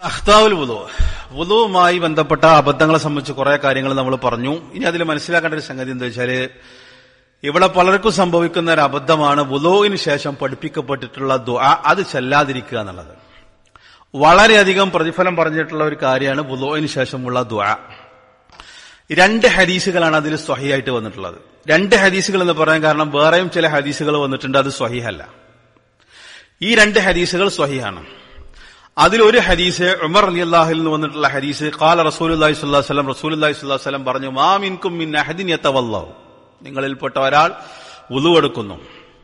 അഖ്താവുൽ വുലു വുലുവുമായി ബന്ധപ്പെട്ട അബദ്ധങ്ങളെ സംബന്ധിച്ച് കുറെ കാര്യങ്ങൾ നമ്മൾ പറഞ്ഞു ഇനി അതിൽ മനസ്സിലാക്കേണ്ട ഒരു സംഗതി എന്താ വെച്ചാല് ഇവിടെ പലർക്കും സംഭവിക്കുന്ന ഒരു അബദ്ധമാണ് വുലുവിന് ശേഷം പഠിപ്പിക്കപ്പെട്ടിട്ടുള്ള ദുആ അത് ചെല്ലാതിരിക്കുക എന്നുള്ളത് വളരെയധികം പ്രതിഫലം പറഞ്ഞിട്ടുള്ള ഒരു കാര്യമാണ് വുലുവിന് ശേഷമുള്ള ദുആ രണ്ട് ഹദീസുകളാണ് അതിൽ സ്വഹിയായിട്ട് വന്നിട്ടുള്ളത് രണ്ട് ഹദീസുകൾ എന്ന് പറയാൻ കാരണം വേറെയും ചില ഹദീസുകൾ വന്നിട്ടുണ്ട് അത് സ്വഹിഹല്ല ഈ രണ്ട് ഹദീസുകൾ സ്വഹിയാണ് അതിൽ ഒരു ഹദീസ് ഉമർ അലി അള്ളാഹിൽ നിന്ന് വന്നിട്ടുള്ള ഹദീസ് കാല റസൂൽ അള്ളഹി സ്വല്ലാ വല്ലം റസൂൽ അള്ളഹി സ്വല്ലാ വല്ലം പറഞ്ഞു മാമിൻകും മിൻ അഹദിൻ യത്തവല്ലാഹു നിങ്ങളിൽപ്പെട്ട ഒരാൾ വുളു എടുക്കുന്നു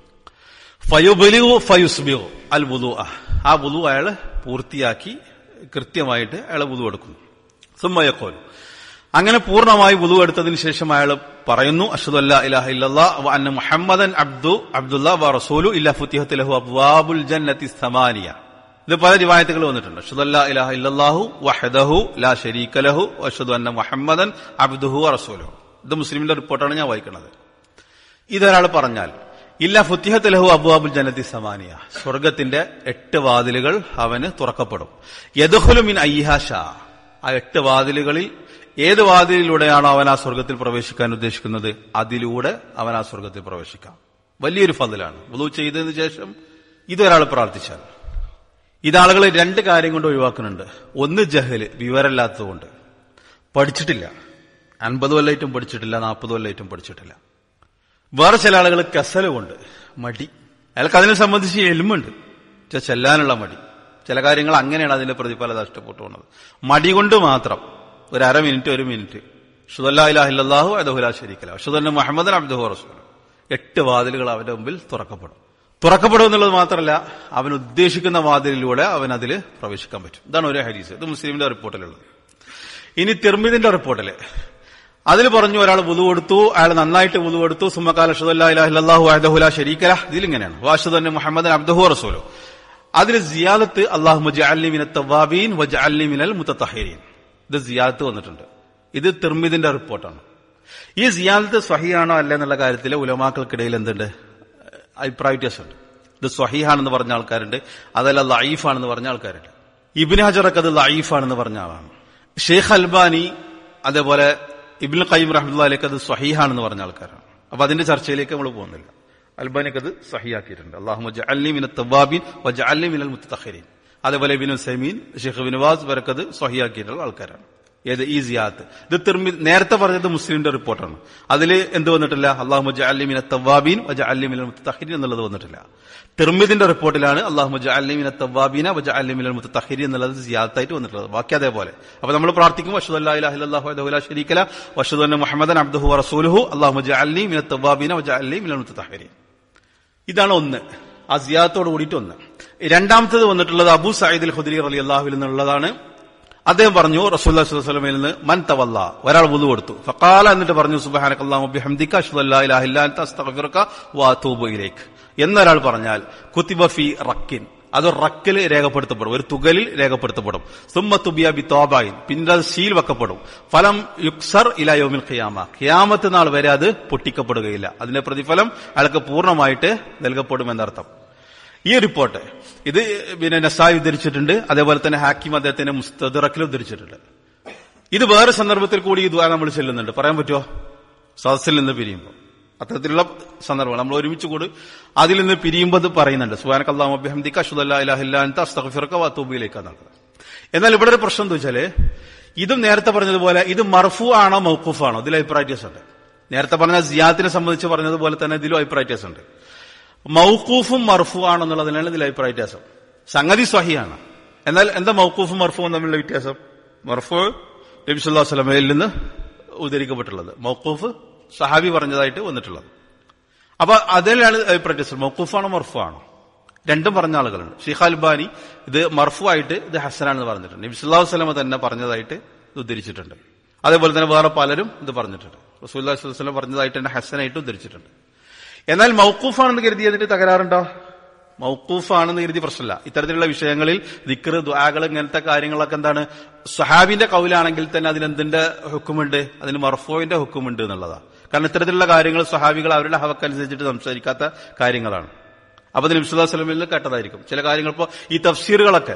ഫയുബലിഹു ഫയുസ്ബിഹു അൽ വുലു ആ വുലു അയാൾ പൂർത്തിയാക്കി കൃത്യമായിട്ട് അയാൾ വുലു എടുക്കുന്നു സുമ്മയക്കോലു അങ്ങനെ പൂർണ്ണമായി വുളു എടുത്തതിന് ശേഷം അയാൾ പറയുന്നു അഷദ് അല്ലാ ഇലാഹ ഇല്ലല്ലാ വ അന്ന മുഹമ്മദൻ അബ്ദു അബ്ദുല്ലാ വ റസൂലു ഇല്ല ഫുത്തിഹത്ത് ലഹു അബ്വാബുൽ ജന്നത്തി സമാനിയ ഇത് പല റിവായത്തുകൾ വന്നിട്ടുണ്ട് അഷദ് അല്ലാ ഇലാഹ ഇല്ലല്ലാഹു വഹദഹു ലാ ശരീക ലഹു അഷദു അന്ന മുഹമ്മദൻ അബ്ദുഹു വ റസൂലുഹു ഇത് മുസ്ലിമിന്റെ റിപ്പോർട്ടാണ് ഞാൻ വായിക്കുന്നത് ഇതൊരാൾ പറഞ്ഞാൽ ഇല്ല ഫുത്തിഹത്ത് ലഹു അബ്വാബുൽ ജന്നത്തി സമാനിയ സ്വർഗത്തിന്റെ എട്ട് വാതിലുകൾ അവന് തുറക്കപ്പെടും യദുഹുലു മിൻ അയ്യഹ ഷാ ആ എട്ട് വാതിലുകളിൽ ഏത് വാതിലിലൂടെയാണോ അവൻ ആ സ്വർഗത്തിൽ പ്രവേശിക്കാൻ ഉദ്ദേശിക്കുന്നത് അതിലൂടെ അവൻ ആ സ്വർഗത്തിൽ പ്രവേശിക്കാം വലിയൊരു ഫതിലാണ് വുളു ചെയ്തതിനു ശേഷം ഇതൊരാൾ പ്രാർത്ഥിച്ചാൽ ഇതാളുകൾ രണ്ട് കാര്യം കൊണ്ട് ഒഴിവാക്കുന്നുണ്ട് ഒന്ന് ജഹല് വിവരമില്ലാത്തതുകൊണ്ട് പഠിച്ചിട്ടില്ല അൻപത് കൊല്ലായിട്ടും പഠിച്ചിട്ടില്ല നാൽപ്പത് കൊല്ലായിട്ടും പഠിച്ചിട്ടില്ല വേറെ ചില ആളുകൾ കസല് കൊണ്ട് മടി അയാൾക്ക് അതിനെ സംബന്ധിച്ച് എലുമുണ്ട് പക്ഷെ ചെല്ലാനുള്ള മടി ചില കാര്യങ്ങൾ അങ്ങനെയാണ് അതിന്റെ പ്രതിഫലം നഷ്ടപ്പെട്ടു പോകുന്നത് മടി കൊണ്ട് മാത്രം ഒരു അര മിനിറ്റ് ഒരു മിനിറ്റ് ഷുദല്ലാഹു അദഹുല ശരിക്കല ഷുദന്ന മുഹമ്മദൻ അബ്ദുഹു റസൂൽ എട്ട് വാതിലുകൾ അവന്റെ മുമ്പിൽ തുറക്കപ്പെടും തുറക്കപ്പെടും എന്നുള്ളത് മാത്രമല്ല അവൻ ഉദ്ദേശിക്കുന്ന വാതിലിലൂടെ അവൻ അതിൽ പ്രവേശിക്കാൻ പറ്റും ഇതാണ് ഒരു ഹരീസ് ഇത് മുസ്ലിമിന്റെ റിപ്പോർട്ടിലുള്ളത് ഇനി തിർമിദിന്റെ റിപ്പോർട്ടില് അതിൽ പറഞ്ഞു ഒരാൾ വുതു കൊടുത്തു അയാൾ നന്നായിട്ട് വുതു കൊടുത്തു സുമക്കാല ഷുദല്ലാഹു അദഹുല ശരീക്കല ഇതിലിങ്ങനെയാണ് വാഷുദന്ന മുഹമ്മദൻ അബ്ദുഹു റസൂലു അതിൽ സിയാദത്ത് അള്ളാഹു മജഅല്ലിമിന തവാബീൻ വജഅല്ലിമിനൽ മുത്തത്തഹീരീൻ ഇത് സിയാദത്ത് വന്നിട്ടുണ്ട് ഇത് തിർമിദിന്റെ റിപ്പോർട്ടാണ് ഈ സിയാദത്ത് സ്വഹിയാണോ അല്ല എന്നുള്ള കാര്യത്തിൽ ഉലമാക്കൾക്കിടയിൽ എന്തുണ്ട് അഭിപ്രായ വ്യത്യാസമുണ്ട് ഇത് സ്വഹീഹാണെന്ന് പറഞ്ഞ ആൾക്കാരുണ്ട് അതല്ല ലൈഫാണെന്ന് പറഞ്ഞ ആൾക്കാരുണ്ട് ഇബിൻ ഹജറക്ക് അത് ലൈഫാണെന്ന് പറഞ്ഞ ആളാണ് ഷെയ്ഖ് അൽബാനി അതേപോലെ ഇബിൻ ഖയ്യം റഹ്മുല്ലാലേക്ക് അത് സ്വഹീഹാണെന്ന് പറഞ്ഞ ആൾക്കാരാണ് അപ്പൊ അതിന്റെ ചർച്ചയിലേക്ക് നമ്മൾ പോകുന്നില്ല അൽബാനിക്ക് അത് സഹിയാക്കിയിട്ടുണ്ട് അള്ളാഹു മിന തവാബിൻ മിനൽ മുത്തഖരീൻ അതേപോലെ ബിനു സൈമീൻ ഷെയ്ഖ് ബിനുവാസ് വരക്കത് സഹിയാക്കിയിട്ടുള്ള ആൾക്കാരാണ് ഏത് ഈ സിയാത്ത് ഇത് തിർമി നേരത്തെ പറഞ്ഞത് മുസ്ലിമിന്റെ റിപ്പോർട്ടാണ് അതിൽ എന്ത് വന്നിട്ടില്ല അള്ളാഹു മിന തവാബീൻ മിനൽ മുത്തഖരീൻ എന്നുള്ളത് വന്നിട്ടില്ല തിർമിദിന്റെ റിപ്പോർട്ടിലാണ് അള്ളാഹു മിന തവാബീന മിനൽ മുത്തഖരീൻ എന്നുള്ളത് സിയാത്തായിട്ട് വന്നിട്ടുള്ളത് ബാക്കി അതേപോലെ അപ്പൊ നമ്മൾ പ്രാർത്ഥിക്കും വഷദ് അല്ലാഹു ഷരീക്കല വഷദ് മുഹമ്മദൻ അബ്ദുഹു റസൂലുഹു അള്ളാഹു മിന തവാബീന മിനൽ മുത്തഖരീൻ ഇതാണ് ഒന്ന് ആ സിയാത്തോട് കൂടിയിട്ട് ഒന്ന് രണ്ടാമത്തത് വന്നിട്ടുള്ളത് അബു സയ്യിദ് അൽ ഖുദരി അലി അള്ളാഹുവിൽ നിന്നുള്ളതാണ് അദ്ദേഹം പറഞ്ഞു റസൂല്ലാ സ്വലമയിൽ നിന്ന് മൻ തവല്ല ഒരാൾ വുളു കൊടുത്തു ഫക്കാല എന്നിട്ട് പറഞ്ഞു സുബാനക്ക് എന്നൊരാൾ പറഞ്ഞാൽ കുത്തിബ ഫി റക്കിൻ അത് റക്കിൽ രേഖപ്പെടുത്തപ്പെടും ഒരു തുകലിൽ രേഖപ്പെടുത്തപ്പെടും സുമ്മ തുബിയ ബി തോബായിൻ പിന്നെ അത് സീൽ വെക്കപ്പെടും ഫലം യുക്സർ ഇല യോമിൽ ഖിയാമ ഖിയാമത്ത് നാൾ വരെ അത് പൊട്ടിക്കപ്പെടുകയില്ല അതിന്റെ പ്രതിഫലം അയാൾക്ക് പൂർണ്ണമായിട്ട് നൽകപ്പെടും എന്നർത്ഥം ഈ റിപ്പോർട്ട് ഇത് പിന്നെ നസായി ഉദ്ധരിച്ചിട്ടുണ്ട് അതേപോലെ തന്നെ ഹാക്കിം അദ്ദേഹത്തിന്റെ മുസ്തറക്കിൽ ഉദ്ധരിച്ചിട്ടുണ്ട് ഇത് വേറെ സന്ദർഭത്തിൽ കൂടി ഈ ദ്വാര നമ്മൾ ചെല്ലുന്നുണ്ട് പറയാൻ പറ്റുമോ സദസ്സിൽ നിന്ന് പിരിയുമ്പോൾ അത്തരത്തിലുള്ള സന്ദർഭങ്ങൾ നമ്മൾ ഒരുമിച്ച് കൂടി അതിൽ നിന്ന് പിരിയുമ്പോൾ ഇത് പറയുന്നുണ്ട് സുബാനക്ക് അള്ളാഹു അബ്ഹംദിക്ക് അഷുദല്ലാഹിലേക്ക് നടക്കുന്നത് എന്നാൽ ഇവിടെ ഒരു പ്രശ്നം എന്താ വെച്ചാല് ഇതും നേരത്തെ പറഞ്ഞതുപോലെ ഇത് മർഫു ആണോ മൗക്കൂഫ് ആണോ ഇതിൽ അഭിപ്രായ വ്യത്യാസമുണ്ട് നേരത്തെ പറഞ്ഞ സിയാത്തിനെ സംബന്ധിച്ച് പറഞ്ഞതുപോലെ തന്നെ ഇതിലും അഭിപ്രായ വ്യത്യാസമുണ്ട് മൗക്കൂഫും മർഫു ആണെന്നുള്ളതിനാണ് ഇതിൽ അഭിപ്രായ വ്യത്യാസം സംഗതി സ്വഹിയാണ് എന്നാൽ എന്താ മൗക്കൂഫും മർഫുവും തമ്മിലുള്ള വ്യത്യാസം മർഫു നബിസുല്ലാ സ്വലമയിൽ നിന്ന് ഉദ്ധരിക്കപ്പെട്ടുള്ളത് മൗക്കൂഫ് സഹാബി പറഞ്ഞതായിട്ട് വന്നിട്ടുള്ളത് അപ്പൊ അതിലാണ് അഭിപ്രായ വ്യത്യാസം മൗക്കൂഫാണോ മർഫു രണ്ടും പറഞ്ഞ ആളുകളുണ്ട് ഷെയ്ഖ് അൽബാനി ഇത് മർഫു ആയിട്ട് ഇത് ഹസനാണെന്ന് പറഞ്ഞിട്ടുണ്ട് നബിസുല്ലാ സ്വലമ തന്നെ പറഞ്ഞതായിട്ട് ഇത് ഉദ്ധരിച്ചിട്ടുണ്ട് അതേപോലെ തന്നെ വേറെ പലരും ഇത് പറഞ്ഞിട്ടുണ്ട് റസൂല്ലാ വസ്ലം പറഞ്ഞതായിട്ട് തന്നെ ഹസനായിട്ട് ഉദ്ധരിച്ചിട്ടുണ്ട് എന്നാൽ മൗക്കൂഫാണെന്ന് കരുതി അതിന്റെ തകരാറുണ്ടോ മൗക്കൂഫാണെന്ന് കരുതി പ്രശ്നമില്ല ഇത്തരത്തിലുള്ള വിഷയങ്ങളിൽ ദിക്കറ് ദ്വാകൾ ഇങ്ങനത്തെ കാര്യങ്ങളൊക്കെ എന്താണ് സഹാബിന്റെ കൗലാണെങ്കിൽ തന്നെ അതിനെന്തിന്റെ ഹുക്കുമുണ്ട് അതിന് മർഫോയിന്റെ ഹുക്കുമുണ്ട് എന്നുള്ളതാണ് കാരണം ഇത്തരത്തിലുള്ള കാര്യങ്ങൾ സഹാബികൾ അവരുടെ ഹവക്കനുസരിച്ചിട്ട് സംസാരിക്കാത്ത കാര്യങ്ങളാണ് അപ്പൊ അത് നബ്സുല്ലാ സ്വലമിൽ നിന്ന് കേട്ടതായിരിക്കും ചില കാര്യങ്ങൾ ഇപ്പോ ഈ തഫ്സീറുകളൊക്കെ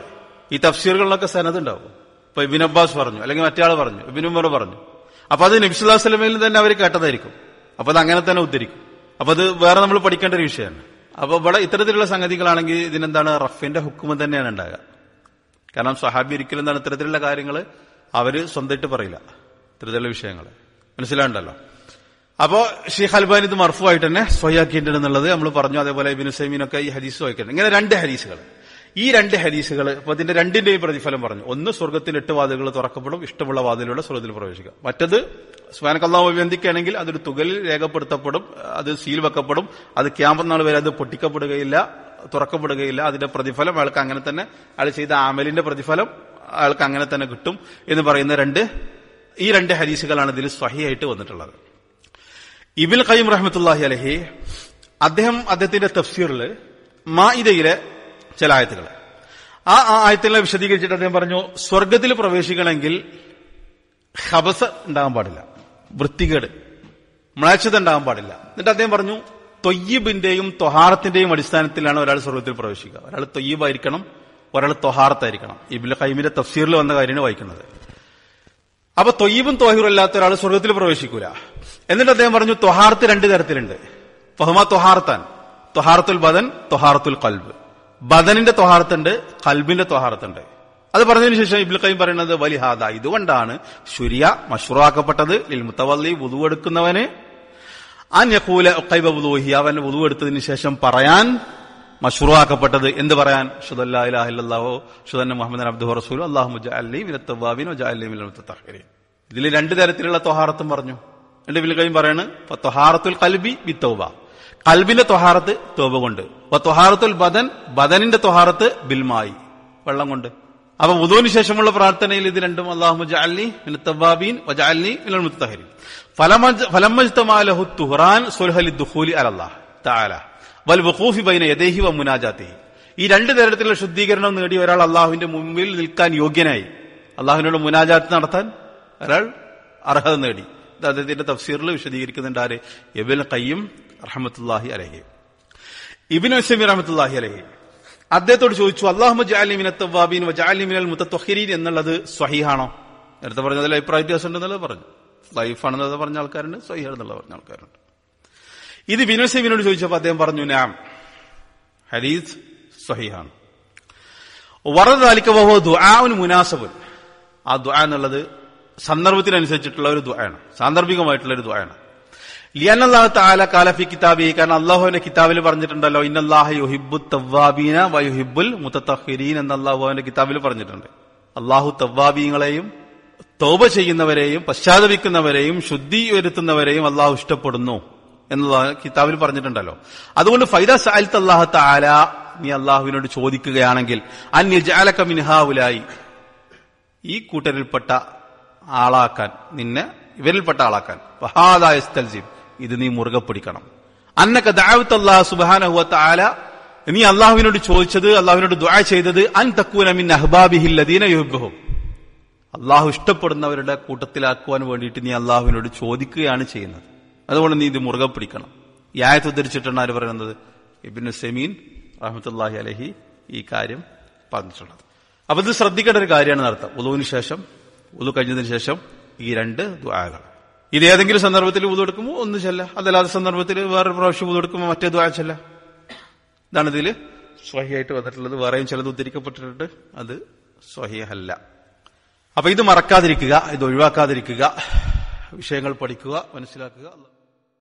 ഈ തഫ്സീറുകളിലൊക്കെ സനത് ഉണ്ടാവും ഇപ്പൊ ഇബിൻ അബ്ബാസ് പറഞ്ഞു അല്ലെങ്കിൽ മറ്റേ പറഞ്ഞു ഇബിൻ ഉമർ പറഞ്ഞു അപ്പൊ അത് നബിസുല്ലാ സ്വലമയിൽ തന്നെ അവർ കേട്ടതായിരിക്കും അപ്പൊ അത് അങ്ങനെ തന്നെ ഉദ്ധരിക്കും അപ്പൊ അത് വേറെ നമ്മൾ പഠിക്കേണ്ട ഒരു വിഷയമാണ് അപ്പൊ ഇവിടെ ഇത്തരത്തിലുള്ള സംഗതികളാണെങ്കിൽ ഇതിനെന്താണ് റഫിന്റെ ഹുക്കുമ തന്നെയാണ് ഉണ്ടാകുക കാരണം സ്വഹാബി ഒരിക്കലും എന്താണ് ഇത്തരത്തിലുള്ള കാര്യങ്ങൾ അവര് സ്വന്തമായിട്ട് പറയില്ല ഇത്തരത്തിലുള്ള വിഷയങ്ങൾ മനസ്സിലാണ്ടല്ലോ അപ്പോ ഷീഖ് അൽബാൻ ഇത് മർഫുമായിട്ട് തന്നെ സ്വയാക്കിയിട്ടുണ്ട് എന്നുള്ളത് നമ്മൾ പറഞ്ഞു അതേപോലെ ഇബിൻ സൈമീനൊക്കെ ഈ ഹദീസ് വായിക്കുന്നുണ്ട് ഇങ്ങനെ രണ്ട് ഹദീസുകൾ ഈ രണ്ട് ഹദീസുകൾ അപ്പൊ അതിന്റെ രണ്ടിന്റെയും പ്രതിഫലം പറഞ്ഞു ഒന്ന് സ്വർഗത്തിൽ എട്ട് വാതിലുകൾ തുറക്കപ്പെടും ഇഷ്ടമുള്ള വാതിലൂടെ സ്വർഗത്തിൽ പ്രവേശിക്കാം മറ്റത് സ്വാനക്കല്ലാവ് ബന്ധിക്കുകയാണെങ്കിൽ അതൊരു തുകലിൽ രേഖപ്പെടുത്തപ്പെടും അത് സീൽ വെക്കപ്പെടും അത് ക്യാമ്പ് നാൾ വരെ അത് പൊട്ടിക്കപ്പെടുകയില്ല തുറക്കപ്പെടുകയില്ല അതിന്റെ പ്രതിഫലം അയാൾക്ക് അങ്ങനെ തന്നെ അയാൾ ചെയ്ത ആമലിന്റെ പ്രതിഫലം അയാൾക്ക് അങ്ങനെ തന്നെ കിട്ടും എന്ന് പറയുന്ന രണ്ട് ഈ രണ്ട് ഹദീസുകളാണ് ഇതിൽ സ്വഹിയായിട്ട് വന്നിട്ടുള്ളത് ഇബിൽ ഖയ്യം റഹ്മത്തുല്ലാഹി അലഹി അദ്ദേഹം അദ്ദേഹത്തിന്റെ തഫ്സീറിൽ മായിദയിലെ ചില ആയത്തുകൾ ആ ആ ആയത്തിനെ വിശദീകരിച്ചിട്ട് അദ്ദേഹം പറഞ്ഞു സ്വർഗത്തിൽ പ്രവേശിക്കണമെങ്കിൽ ഹബസ് ഉണ്ടാകാൻ പാടില്ല വൃത്തികേട് മ്ലാച്ഛത ഉണ്ടാകാൻ പാടില്ല എന്നിട്ട് അദ്ദേഹം പറഞ്ഞു തൊയ്യബിന്റെയും തൊഹാറത്തിന്റെയും അടിസ്ഥാനത്തിലാണ് ഒരാൾ സ്വർഗത്തിൽ പ്രവേശിക്കുക ഒരാൾ തൊയ്യബായിരിക്കണം ഒരാൾ തൊഹാറത്തായിരിക്കണം ഇബിൽ ഖൈമിന്റെ തഫ്സീറിൽ വന്ന കാര്യമാണ് വായിക്കുന്നത് അപ്പൊ തൊയ്യബും തൊഹീറും അല്ലാത്ത ഒരാൾ സ്വർഗത്തിൽ പ്രവേശിക്കൂല എന്നിട്ട് അദ്ദേഹം പറഞ്ഞു തൊഹാർത്ത് രണ്ട് തരത്തിലുണ്ട് ഫഹമ തൊഹാർത്താൻ തൊഹാർത്തുൽ ബദൻ തൊഹാർത്തുൽ കൽബ് ബദനിന്റെ തൊഹാർത്തുണ്ട് കൽബിന്റെ തൊഹാർത്തുണ്ട് അത് പറഞ്ഞതിന് ശേഷം ഇബ്ലു കൈം പറയുന്നത് വലിഹാദ ഇതുകൊണ്ടാണ് ശുരിയ മഷുറാക്കപ്പെട്ടത് ലിൽ മുത്തവല്ലി വുതു എടുക്കുന്നവന് അൻ യഖൂല ഖൈബ വുദൂഹി അവൻ വുദു എടുത്തതിന് ശേഷം പറയാൻ മഷുറാക്കപ്പെട്ടത് എന്ത് പറയാൻ ഷുദല്ലാ ഇലാഹ ഇല്ലല്ലാഹു ഷുദന്ന മുഹമ്മദ് അബ്ദുഹു റസൂൽ അല്ലാഹു മുജഅല്ലി മിനത്ത് തവ്വാബിൻ വജഅല്ലി മിനൽ മുത്തത്തഹിരീൻ ഇതിൽ രണ്ട് തരത്തിലുള്ള തൊഹാറത്തും പറഞ്ഞു രണ്ട് ഇബ്ലു കൈം പറയാണ് തൊഹാറത്തുൽ കൽബി ബി തൗബ കൽബിന്റെ തൊഹാറത്ത് തോപ കൊണ്ട് തൊഹാറത്തുൽ ബദൻ ബദനിന്റെ തൊഹാറത്ത് ബിൽമായി വെള്ളം കൊണ്ട് അപ്പൊ വുദുവിന് ശേഷമുള്ള പ്രാർത്ഥനയിൽ ഇത് രണ്ടും അള്ളാഹു ജഅൽനി മിനൽ തവ്വാബീൻ വജഅൽനി മിനൽ മുത്തത്തഹിരീൻ ഫലമജ്തമാലഹു തുഹ്റാൻ സുൽഹലി ദുഖൂലി അലല്ലാഹ് തആല വൽ വഖൂഫി ബൈന യദൈഹി വ മുനാജാത്തിഹി ഈ രണ്ട് തരത്തിലുള്ള ശുദ്ധീകരണം നേടി ഒരാൾ അള്ളാഹുവിന്റെ മുമ്പിൽ നിൽക്കാൻ യോഗ്യനായി അള്ളാഹുവിനോട് മുനാജാത്ത് നടത്താൻ ഒരാൾ അർഹത നേടി ഇത് അദ്ദേഹത്തിന്റെ തഫ്സീറിൽ വിശദീകരിക്കുന്നുണ്ട് ആര് എബിൻ കയ്യും റഹമത്തുല്ലാഹി അലഹി ഇബിൻ വസമി റഹമത്തുല്ലാഹി അലഹി അദ്ദേഹത്തോട് ചോദിച്ചു അള്ളാഹു ജാലിമിനത്തവാബീൻ ജാലിമിനൽ മുത്തത്വഹിരീൻ എന്നുള്ളത് സ്വഹീഹാണോ നേരത്തെ പറഞ്ഞതിൽ അഭിപ്രായ വ്യത്യാസം ഉണ്ടെന്നുള്ളത് പറഞ്ഞു ലൈഫാണെന്നത് പറഞ്ഞ ആൾക്കാരുണ്ട് സ്വഹീഹാണെന്നുള്ളത് പറഞ്ഞ ആൾക്കാരുണ്ട് ഇത് ബിനുസൈമിനോട് ചോദിച്ചപ്പോൾ അദ്ദേഹം പറഞ്ഞു നാം ഹരീസ് സ്വഹീഹാണ് വറദാലിക്കവഹോ ദുആന് മുനാസബുൻ ആ ദുആ എന്നുള്ളത് സന്ദർഭത്തിനനുസരിച്ചിട്ടുള്ള ഒരു ദുആണ് സാന്ദർഭികമായിട്ടുള്ള ഒരു ദുആണ് ലിയനല്ലാഹു തആല കാലഫി കിതാബി കാരണം അള്ളാഹുവിന്റെ കിതാബിൽ പറഞ്ഞിട്ടുണ്ടല്ലോ ഇന്നല്ലാഹ യുഹിബ്ബു തവ്വാബീന വയുഹിബ്ബുൽ മുത്തത്തഹിരീൻ എന്ന് അള്ളാഹുവിന്റെ കിതാബിൽ പറഞ്ഞിട്ടുണ്ട് അള്ളാഹു തവ്വാബീങ്ങളെയും തോപ ചെയ്യുന്നവരെയും പശ്ചാത്തപിക്കുന്നവരെയും ശുദ്ധി വരുത്തുന്നവരെയും അള്ളാഹു ഇഷ്ടപ്പെടുന്നു എന്നുള്ളത് കിതാബിൽ പറഞ്ഞിട്ടുണ്ടല്ലോ അതുകൊണ്ട് ഫൈദ സാലിത്ത് അള്ളാഹു താല നീ അള്ളാഹുവിനോട് ചോദിക്കുകയാണെങ്കിൽ അന്യജാലക മിൻഹാവുലായി ഈ കൂട്ടരിൽപ്പെട്ട ആളാക്കാൻ നിന്നെ ഇവരിൽപ്പെട്ട ആളാക്കാൻ വഹാദായ സ്തൽജിം ഇത് നീ മുറുകെ പിടിക്കണം അന്നക്ക ദാവത്ത് അള്ളാഹു സുബാനഹുവ താല നീ അള്ളാഹുവിനോട് ചോദിച്ചത് അള്ളാഹുവിനോട് ദുആ ചെയ്തത് അൻ തക്കൂന മിൻ അഹ്ബാബിഹില്ലദീന യുഹ്ബഹും അള്ളാഹു ഇഷ്ടപ്പെടുന്നവരുടെ കൂട്ടത്തിലാക്കുവാൻ വേണ്ടിയിട്ട് നീ അള്ളാഹുവിനോട് ചോദിക്കുകയാണ് ചെയ്യുന്നത് അതുകൊണ്ട് നീ ഇത് മുറുകെ പിടിക്കണം ഈ ആയത്ത് ഉദ്ധരിച്ചിട്ടാണ് ആര് പറയുന്നത് ഇബിന് സെമീൻ റഹമത്തല്ലാഹി അലഹി ഈ കാര്യം പറഞ്ഞിട്ടുള്ളത് അപ്പൊ ഇത് ശ്രദ്ധിക്കേണ്ട ഒരു കാര്യമാണ് നടത്താം ഉദുവിന് ശേഷം ഉദു കഴിഞ്ഞതിന് ശേഷം ഈ രണ്ട് ദ്വാകൾ ഇത് ഏതെങ്കിലും സന്ദർഭത്തിൽ ഉദു എടുക്കുമ്പോൾ ഒന്ന് ചെല്ല അതല്ലാത്ത സന്ദർഭത്തിൽ വേറൊരു പ്രാവശ്യം ഉദു എടുക്കുമ്പോൾ മറ്റേ ദ്വാ ചെല്ല ഇതാണ് ഇതിൽ സ്വഹിയായിട്ട് വന്നിട്ടുള്ളത് വേറെയും ചിലത് ഉദ്ധരിക്കപ്പെട്ടിട്ടുണ്ട് അത് സ്വഹിയല്ല അപ്പൊ ഇത് മറക്കാതിരിക്കുക ഇത് ഒഴിവാക്കാതിരിക്കുക വിഷയങ്ങൾ പഠിക്കുക മനസ്സിലാക്കുക